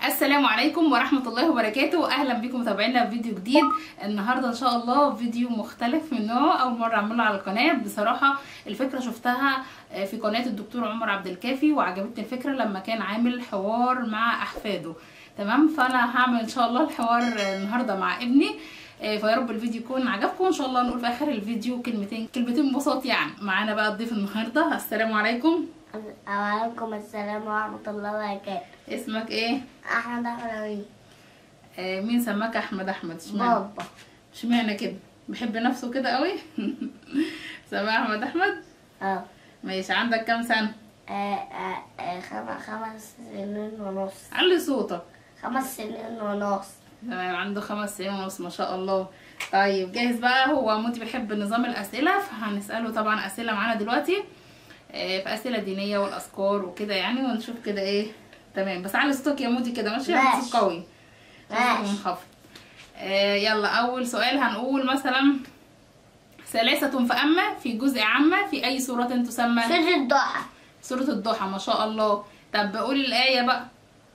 السلام عليكم ورحمة الله وبركاته أهلا بكم متابعينا في فيديو جديد النهاردة إن شاء الله فيديو مختلف من نوعه أول مرة أعمله على القناة بصراحة الفكرة شفتها في قناة الدكتور عمر عبد الكافي وعجبتني الفكرة لما كان عامل حوار مع أحفاده تمام فأنا هعمل إن شاء الله الحوار النهاردة مع ابني فيا رب الفيديو يكون عجبكم ان شاء الله نقول في اخر الفيديو كلمتين كلمتين بساط يعني معانا بقى الضيف النهارده السلام عليكم وعليكم السلام ورحمة الله وبركاته اسمك ايه أحمد أحمد آه مين سماك احمد احمد اشمعنى بابا اشمعنى كده بيحب نفسه كده قوي سماك احمد احمد اه ماشي عندك كام سنه آه، آه، آه، خم- خمس سنين ونص علي صوتك خمس سنين ونص تمام عنده خمس سنين ونص ما شاء الله طيب جاهز بقى هو مودي بيحب نظام الاسئله فهنساله طبعا اسئله معانا دلوقتي آه، في اسئله دينيه والاذكار وكده يعني ونشوف كده ايه تمام بس علي صوتك يا مودي كده ماشي ماشي. صوت قوي ماشي. منخفض آه يلا اول سؤال هنقول مثلا ثلاثة فأما في جزء عامة في أي سورة تسمى سورة الضحى سورة الضحى ما شاء الله طب قولي الآية بقى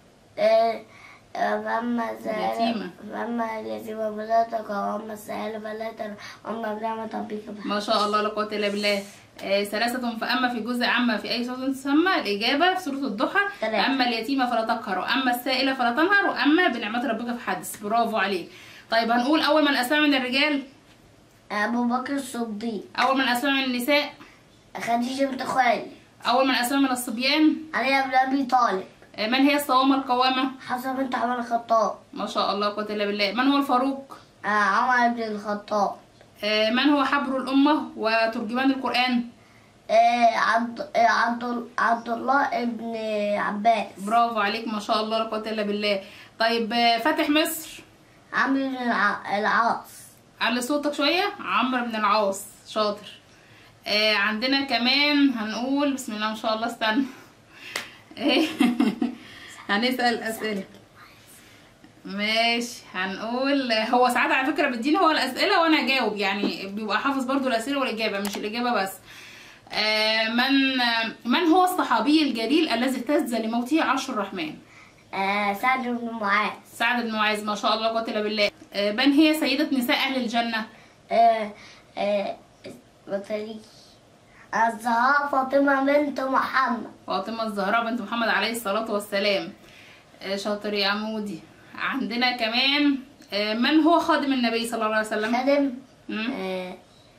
آه، آه، فأما السائل اليتيمة. فأما اليتيمة فلا تقهر وأما السائل فلا تنهر وأما بنعمة ربك فحدث ما شاء الله لا قوة إلا بالله آه، ثلاثة فأما في جزء عامة في أي سورة تسمى الإجابة في سورة الضحى تمام. أما اليتيمة فلا تقهر وأما السائلة فلا تنهر وأما بنعمة ربك فحدث برافو عليك طيب هنقول أول من أسمع من الرجال أبو بكر الصديق أول من أسمع من النساء خديجة بنت خويلد أول من أسمع من الصبيان علي بن أبي طالب آه، من هي الصوامة القوامة حسن بنت عمر الخطاب ما شاء الله لا قوة إلا بالله من هو الفاروق آه، عمر بن الخطاب آه، من هو حبر الأمة وترجمان القرآن آه، عبد آه، عبد عبد الله ابن عباس برافو عليك ما شاء الله لا قوة إلا بالله طيب آه، فاتح مصر عمرو بن الع- العاص علي صوتك شوية عمرو بن العاص شاطر آه عندنا كمان هنقول بسم الله ما شاء الله استنى ايه هنسأل أسئلة ماشي هنقول هو ساعات على فكرة بيديني هو الأسئلة وأنا أجاوب يعني بيبقى حافظ برضو الأسئلة والإجابة مش الإجابة بس آه من من هو الصحابي الجليل الذي اهتز لموته عرش الرحمن آه، سعد بن معاذ سعد بن معاذ ما شاء الله لا قوة إلا بالله آه من هي سيدة نساء أهل الجنة آه، آه، بطريق الزهراء فاطمة بنت محمد فاطمة الزهراء بنت محمد عليه الصلاة والسلام آه، شاطر يا عمودي عندنا كمان آه، من هو خادم النبي صلى الله عليه وسلم خادم مم. آه،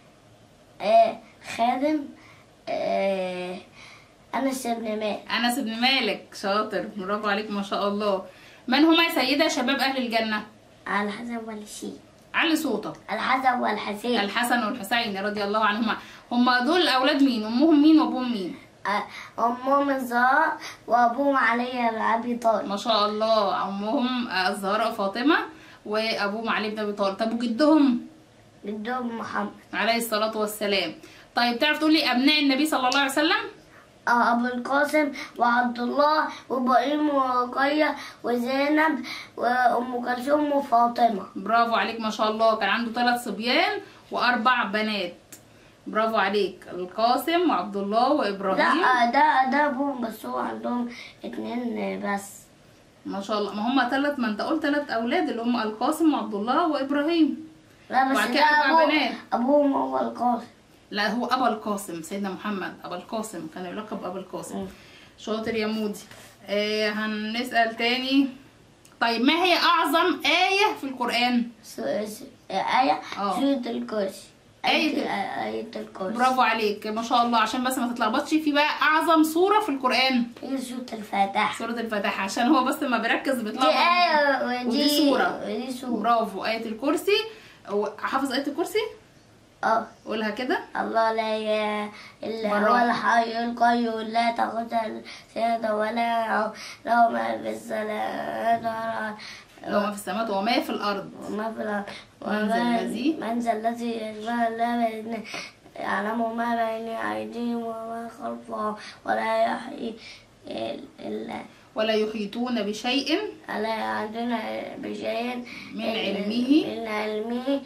آه، خادم آه، أنس بن مالك أنس بن مالك شاطر برافو عليك ما شاء الله من هما سيدة شباب أهل الجنة الحسن والحسين علي صوتك الحسن والحسين الحسن والحسين رضي الله عنهما هما دول أولاد مين أمهم مين وأبوهم مين آه، أمهم الزهراء وأبوهم علي بن أبي طالب ما شاء الله أمهم آه، الزهراء فاطمة وأبوهم علي بن أبي طالب طب وجدهم جدهم محمد عليه الصلاة والسلام طيب تعرف تقول لي أبناء النبي صلى الله عليه وسلم آه، أبو القاسم وعبد الله وإبراهيم ورقية وزينب وأم كلثوم وفاطمة برافو عليك ما شاء الله كان عنده ثلاث صبيان وأربع بنات برافو عليك القاسم وعبد الله وإبراهيم لا آه، ده ده أبوهم بس هو عندهم اتنين بس ما شاء الله ما هم ثلاث ما انت قلت ثلاث أولاد اللي هم القاسم وعبد الله وإبراهيم لا بس وبعد ده كده أربع أبوه بنات. أبوهم هو القاسم لا هو أبا القاسم سيدنا محمد أبا القاسم كان يلقب أبا القاسم مم. شاطر يا مودي آه هنسأل تاني طيب ما هي أعظم آية في القرآن؟ س- س- آية آه. سورة الكرسي آية آية آية الكرسي برافو عليك ما شاء الله عشان بس ما تتلخبطش في بقى اعظم سوره في القران هي سورة الفاتحة سوره الفاتحه عشان هو بس ما بيركز دي بيتلخبط آية ودي ودي سورة. ودي سورة برافو ايه الكرسي أو- حافظ ايه الكرسي اه قولها كده الله لا إله إلا هو براءة. الحي القيوم لا تأخذه سنة ولا نوم له ما في السماوات والأرض لو ما في السماوات وما في الارض وما في الأرض من ذا وما- الذي؟ من ذا الذي يشبه الله بإذنه يعلم ما بين أيديهم وما خلفهم ولا يحيي إلا ولا يحيطون بشيء ألا يعدنا بشيء من علمه. من علمه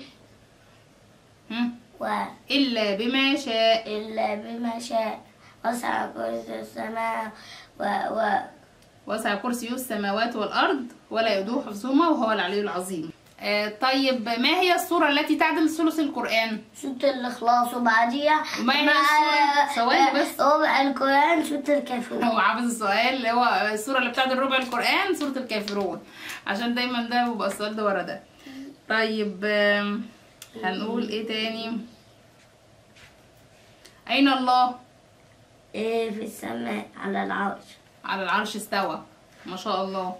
هم؟ وإلا الا بما شاء بما شاء وسع كرسي السماء و, و وسع كرسيه السماوات والارض ولا يؤوده حفظهما وهو العلي العظيم آه طيب ما هي السوره التي تعدل ثلث القران سورة الإخلاص وبعديها وما هي مع- السورة؟ ثواني بس. ربع القرآن سورة الكافرون هو حافظ السؤال اللي هو السوره اللي بتعدل ربع القران سوره الكافرون عشان دايما ده بيبقى السؤال ده ورا ده طيب آم، هنقول ايه تاني اين الله إيه في السماء على العرش على العرش استوى ما شاء الله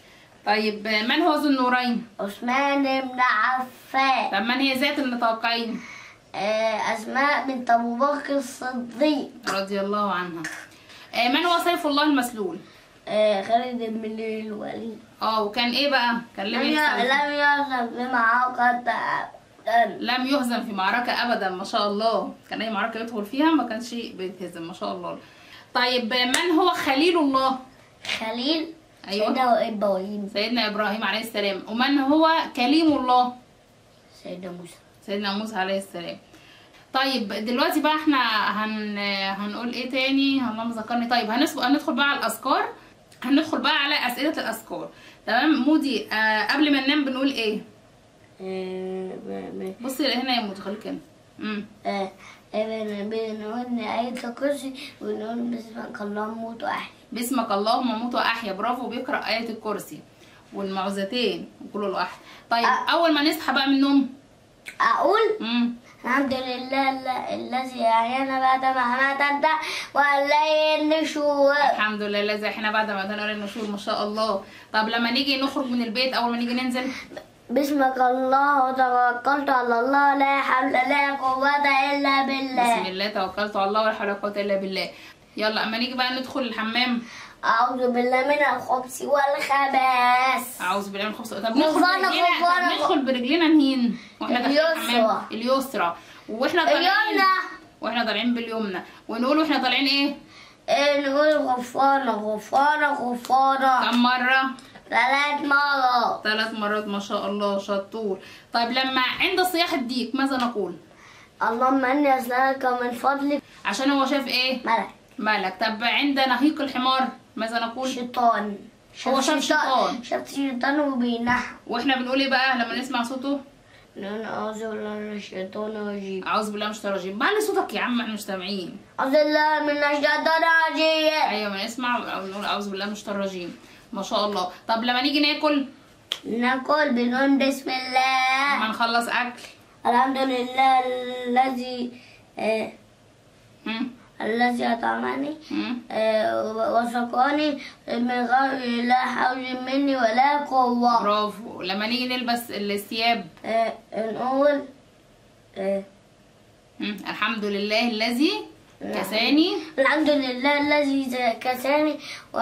طيب من هو ذو النورين عثمان بن عفان طب من هي ذات النطاقين إيه أسماء بنت أبو بكر الصديق رضي الله عنها آه، من هو سيف الله المسلول إيه خالد بن الوليد اه وكان ايه بقى كان لم ليه ي- بيحصل؟ لم يعزم بمعركة أبدا لم يهزم في معركة أبدا ما شاء الله كان أي معركة يدخل فيها ما كانش بيتهزم ما شاء الله طيب من هو خليل الله خليل أيوة. سيدنا إبراهيم سيدنا إبراهيم عليه السلام ومن هو كليم الله سيدنا موسى سيدنا موسى عليه السلام طيب دلوقتي بقى احنا هن... هنقول ايه تاني اللهم ذكرني طيب هندخل هندخل بقى على الأذكار هندخل بقى على أسئلة الأذكار تمام مودي آه قبل ما ننام بنقول ايه إيه ب- ب- بصي هنا يا مودي خليك هنا امم آه، بن- بنقول آية الكرسي ونقول بسمك الله موت واحد باسمك اللهم اموت واحيا برافو بيقرا ايه الكرسي والمعوذتين وكل الواحد طيب أ- اول ما نصحى بقى من النوم أقول امم الحمد لله ال- الذي أحيانا بعد ما أماتنا والليل النشور الحمد لله الذي احنا بعد ما اتانا النشور ما شاء الله طب لما نيجي نخرج من البيت اول ما نيجي ننزل بسمك الله وتوكلت على الله لا حول لا قوة إلا بسم بالله الله توكلت على الله ولا حول ولا قوه الا بالله يلا اما نيجي بقى ندخل الحمام أعوذ بالله من الخبث والخبائث اعوذ بالله من الخبث طب ندخل غفرانك، برجلينا طب غفرانك. ندخل برجلينا نهين واحنا داخلين اليسرى. الحمام اليسرى واحنا طالعين اليمنى. واحنا طالعين باليمنى ونقول واحنا طالعين ايه إيه نقول غفرانك غفرانك غفرانك كم مره ثلاث مرات ثلاث مرات ما شاء الله شطور طيب لما عند صياح الديك ماذا نقول اللهم اني اسالك من فضلك عشان هو شاف ايه ملك مالك طب عند نهيق الحمار ماذا نقول شيطان هو شاف شيطان. شاف شيطان وبينح واحنا بنقول ايه بقى لما نسمع صوته نقول اعوذ بالله من الشيطان الرجيم اعوذ بالله من الشيطان الرجيم بعلي صوتك يا عم احنا مش سامعين اعوذ بالله من الشيطان الرجيم ايوه ما نسمع أو نقول اعوذ بالله من الشيطان الرجيم ما شاء الله طب لما نيجي ناكل ناكل بنقول بسم الله لما نخلص اكل الحمد لله الذي آه هم؟ الذي أطعمني هم؟ آه وسقاني من غير لا حول مني ولا قوة برافو لما نيجي نلبس الثياب آه نقول آه هم؟ الحمد لله الذي كساني الحمد لله الذي كساني و...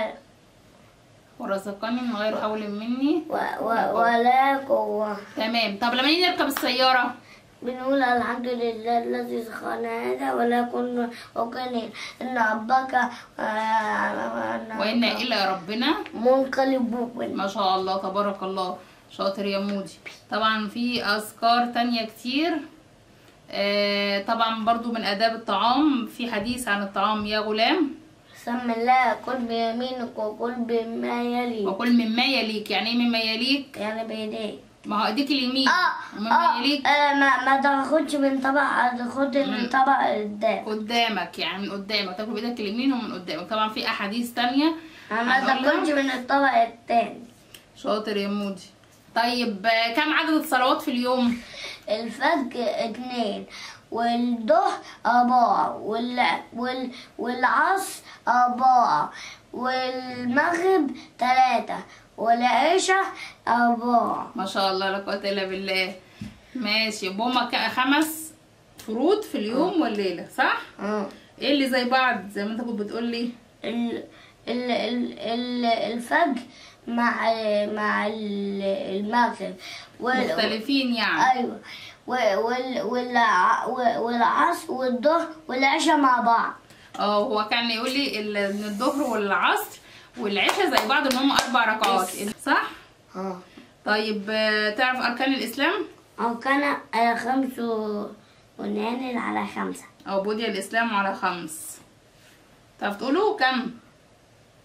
ورزقني من غير حول مني و... و... ولا قوة تمام طب لما نيجي نركب السيارة بنقول الحمد لله الذي سخرنا هذا ولا كنا وكان إن ربك آه، وإنا إلى ربنا منقلبون ما شاء الله تبارك الله شاطر يا مودي طبعا في أذكار تانية كتير آه، طبعا برضو من آداب الطعام في حديث عن الطعام يا غلام سم الله كل بيمينك وكل بما يليك وكل مما يليك يعني ايه مما يليك يعني بيديك ما هو ايديك اليمين اه ومما اه يليك آه، ما ما تاخدش من طبق تاخد من طبق قدام قدامك يعني من قدامك تاكل بايدك اليمين ومن قدامك طبعا في احاديث تانية ما هنقولها. تاكلش من الطبق التاني شاطر يا مودي طيب آه، كم عدد الصلوات في اليوم الفجر اتنين والظهر أربعة وال... وال... والعصر أربعة والمغرب تلاتة والعشاء أربعة ما شاء الله لا قوه الا بالله ماشي بوما ك- خمس فروض في اليوم والليله صح اه ايه اللي زي بعض زي ما انت كنت بتقول لي ال... ال... ال... ال... الفجر مع مع ال- المغرب وال... مختلفين يعني أيوة و- وال... والع... والعصر والظهر والعشاء مع بعض اه هو كان يقول لي ال- ان الظهر والعصر والعشاء زي بعض ان هم اربع ركعات صح اه طيب آه، تعرف اركان الاسلام أو كان على خمس ونانل على خمسة او بني الاسلام على خمس تعرف تقولوا كم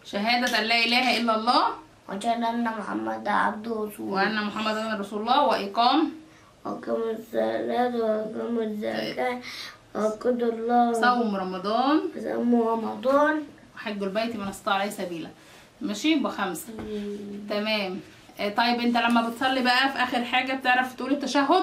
شهادة أن لا إله إلا الله وأشهد أن محمد عبده ورسوله وأن محمدا رسول الله وإقام وأقام الصلاة وأقام الزكاة وأعبد الله صوم رمضان صوم رمضان وحج البيت من استطاع عليه سبيلا ماشي بخمسة تمام آه، طيب انت لما بتصلي بقى في اخر حاجة بتعرف تقول التشهد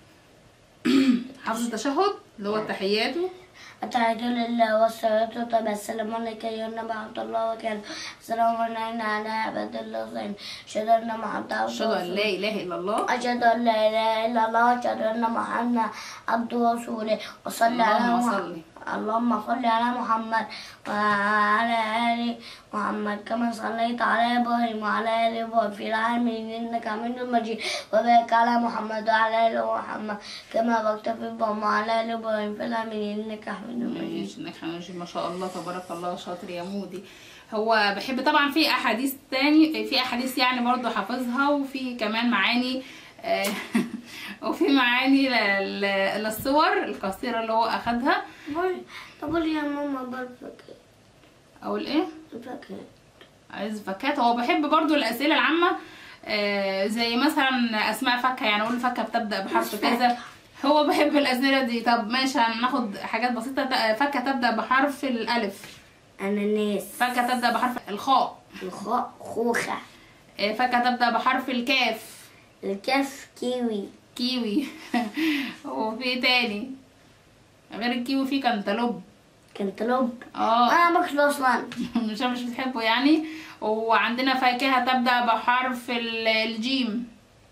حافظ التشهد اللي هو التحيات التحيات لله والصلاة والسلام السلام عليك يا نبي عبد الله وكان السلام علينا على عباد الله الصالحين أشهد أن محمد عبده اشهد ان لا ورسوله اله الا الله أشهد أن لا إله إلا الله وأشهد أن محمد عبده ورسوله وصل على اللهم محمد صل. اللهم صل على محمد وعلى آل محمد كما صليت على إبراهيم وعلى آل إبراهيم في العالمين إنك حميد مجيد وبارك على محمد وعلى آل محمد كما باركت في إبراهيم وعلى آل إبراهيم في العالمين إنك حميد مجيد ماشي انك حنجي ما شاء الله تبارك الله شاطر يا مودي هو بحب طبعا في احاديث تاني في احاديث يعني برضو حافظها وفي كمان معاني آه، وفي معاني لل- للصور القصيرة اللي هو اخدها قول طب قول يا ماما بالفكر اقول ايه الفكر عايز فكات هو بحب برضو الاسئله العامه آه، زي مثلا اسماء فاكهه يعني اقول فاكهه بتبدا بحرف كذا هو بحب الاسئله دي طب ماشي هناخد حاجات بسيطه ت- فاكهه تبدا بحرف الالف أناناس فاكهه تبدا بحرف الخاء الخاء خوخة آه، فاكهه تبدا بحرف الكاف الكاف كيوي كيوي وفي إيه تاني غير الكيوي في كنتالوب كنتالوب اه أنا باكله أصلا مش مش بتحبه يعني وعندنا فاكهه تبدا بحرف ال- الجيم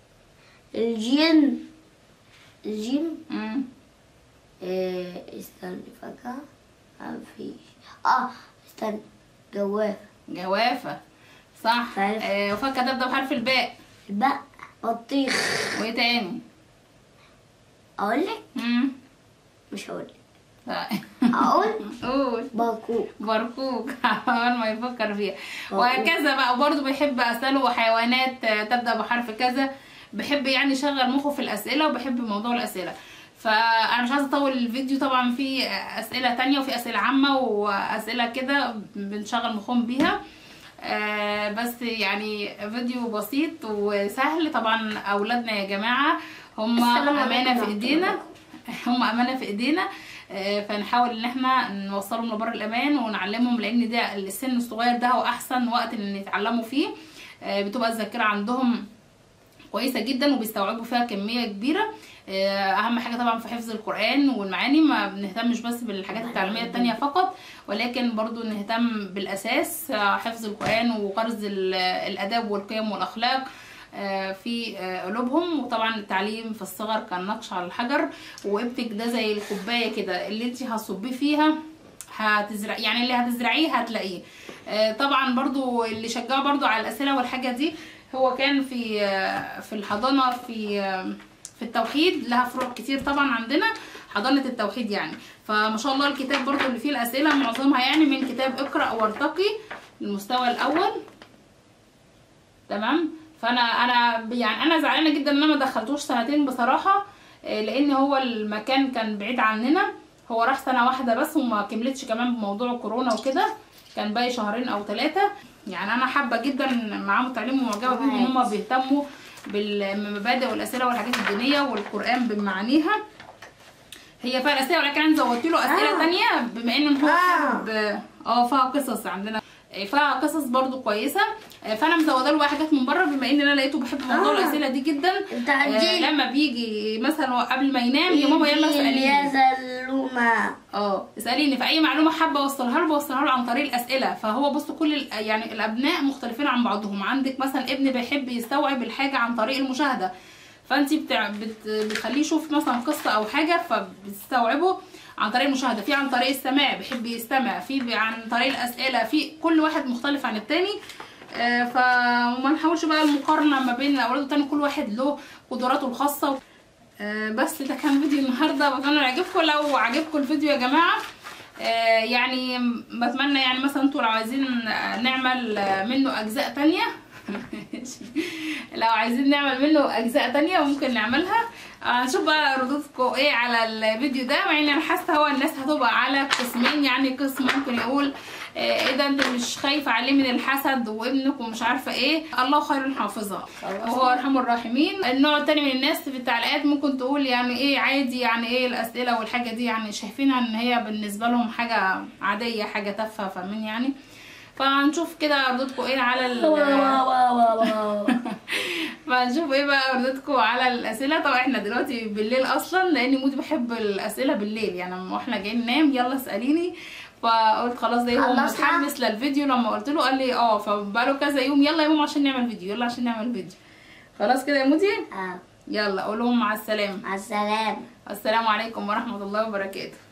الجيم الجيم مم. إيه استني فاكهة مفيش اه استني جواف جوافة صح عارف. آه وفاكهة تبدأ بحرف الباء البق بطيخ وايه تاني؟ اقول لك مم. مش هقول لك لا. اقول قول باكو بركوك اول ما يفكر فيها بركوك. وهكذا بقى وبرضه بيحب اساله حيوانات آه، تبدا بحرف كذا بحب يعني يشغل مخه في الاسئله وبحب موضوع الاسئله فانا مش عايزه اطول الفيديو طبعا في اسئله تانية وفي اسئله عامه واسئله كده بنشغل مخهم بيها آه، بس يعني فيديو بسيط وسهل طبعا اولادنا يا جماعه هم السلام عليكم امانه في ورحمة ايدينا الله. هم امانه في ايدينا آه، فنحاول ان احنا نوصلهم لبر الامان ونعلمهم لان ده السن الصغير ده هو احسن وقت ان يتعلموا فيه آه، بتبقى الذاكره عندهم كويسه جدا وبيستوعبوا فيها كميه كبيره آه، اهم حاجه طبعا في حفظ القران والمعاني ما بنهتمش بس بالحاجات التعليميه التانية فقط ولكن برضو نهتم بالاساس آه، حفظ القران وغرز ال- الاداب والقيم والاخلاق آه، في آه، قلوبهم وطبعا التعليم في الصغر كان نقش على الحجر وابتك ده زي الكوبايه كده اللي انت هتصبيه فيها هتزرع يعني اللي هتزرعيه هتلاقيه آه، طبعا برضو اللي شجعه برضو على الاسئله والحاجه دي هو كان في آه، في الحضانه في آه، في التوحيد لها فروع كتير طبعا عندنا حضانه التوحيد يعني فما شاء الله الكتاب برضو اللي فيه الاسئله معظمها يعني من كتاب اقرا وارتقي المستوى الاول تمام فانا انا يعني انا زعلانه جدا ان انا ما دخلتوش سنتين بصراحه آه، لان هو المكان كان بعيد عننا هو راح سنه واحده بس وما كملتش كمان بموضوع الكورونا وكده كان باقي شهرين او ثلاثه يعني انا حابه جدا معاهم التعليم ومعجبه بيهم ان هم بيهتموا بالمبادئ والاسئله والحاجات الدينيه والقران بمعانيها هي فيها الاسئله ولكن انا زودت له اسئله آه. تانية بما ان هو آه. حابب اه فيها قصص عندنا فيها قصص برضو كويسه فانا مزوده له بقى حاجات من بره بما ان انا لقيته بحب موضوع آه. الاسئله دي جدا انت آه عندي لما بيجي مثلا قبل ما ينام يا ماما يلا اساليني يا زلومة اه اساليني في اي معلومه حابه اوصلها له بوصلها له عن طريق الاسئله فهو بص كل ال- يعني الابناء مختلفين عن بعضهم عندك مثلا ابن بيحب يستوعب الحاجه عن طريق المشاهده فانت بتع... بت... بتخليه يشوف مثلا قصه او حاجه فبتستوعبه عن طريق المشاهده في عن طريق السماع بيحب يستمع في ب- عن طريق الاسئله في كل واحد مختلف عن التاني آه، فما نحاولش بقى المقارنه ما بين الاولاد والتاني كل واحد له قدراته الخاصه آه، بس ده كان فيديو النهارده بتمنى يعجبكم لو عجبكم الفيديو يا جماعه آه، يعني بتمنى يعني مثلا انتوا لو عايزين آه، نعمل آه، منه اجزاء تانية لو عايزين نعمل منه اجزاء تانية ممكن نعملها آه، نشوف بقى ردودكم ايه على الفيديو ده مع ان انا حاسه هو الناس هتبقى على قسمين يعني قسم ممكن يقول آه، ايه ده انت مش خايفه عليه من الحسد وابنك ومش عارفه ايه الله خير حافظها وهو ارحم الراحمين النوع التاني من الناس في التعليقات ممكن تقول يعني ايه عادي يعني ايه الاسئله والحاجه دي يعني شايفينها ان هي بالنسبه لهم حاجه عاديه حاجه تافهه فاهمين يعني فهنشوف كده ردودكم ايه على ال فهنشوف ايه بقى ردودكم على الاسئله طبعا احنا دلوقتي بالليل اصلا لان مودي بحب الاسئله بالليل يعني واحنا جايين ننام يلا اساليني فقلت خلاص ده هو خلصنا؟ متحمس للفيديو لما قلت له قال لي اه فبقاله كذا يوم يلا يا ماما عشان نعمل فيديو يلا عشان نعمل فيديو خلاص كده يا مودي آه، يلا قول لهم مع السلامه مع السلامة السلام عليكم ورحمه الله وبركاته